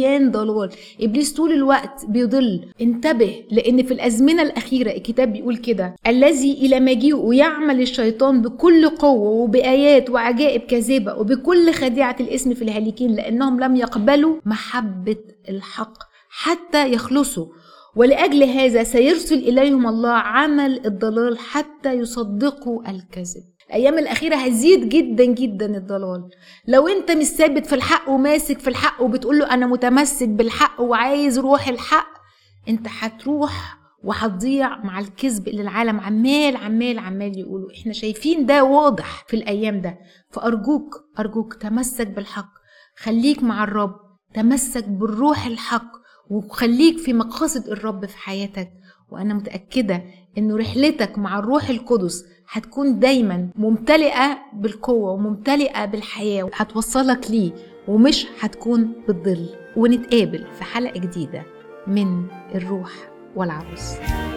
مليان ضلال ابليس طول الوقت بيضل انتبه لان في الازمنه الاخيره الكتاب بيقول كده الذي الى مجيئه يعمل الشيطان بكل قوه وبايات وعجائب كاذبه وبكل خديعه الاسم في الهالكين لانهم لم يقبلوا محبه الحق حتى يخلصوا ولأجل هذا سيرسل إليهم الله عمل الضلال حتى يصدقوا الكذب الأيام الأخيرة هزيد جدا جدا الضلال لو أنت مش ثابت في الحق وماسك في الحق وبتقول له أنا متمسك بالحق وعايز روح الحق أنت هتروح وهتضيع مع الكذب اللي العالم عمال عمال عمال يقولوا احنا شايفين ده واضح في الايام ده فارجوك ارجوك تمسك بالحق خليك مع الرب تمسك بالروح الحق وخليك في مقاصد الرب في حياتك وانا متاكده انه رحلتك مع الروح القدس هتكون دايما ممتلئه بالقوه وممتلئه بالحياه وهتوصلك ليه ومش هتكون بتضل ونتقابل في حلقه جديده من الروح والعروس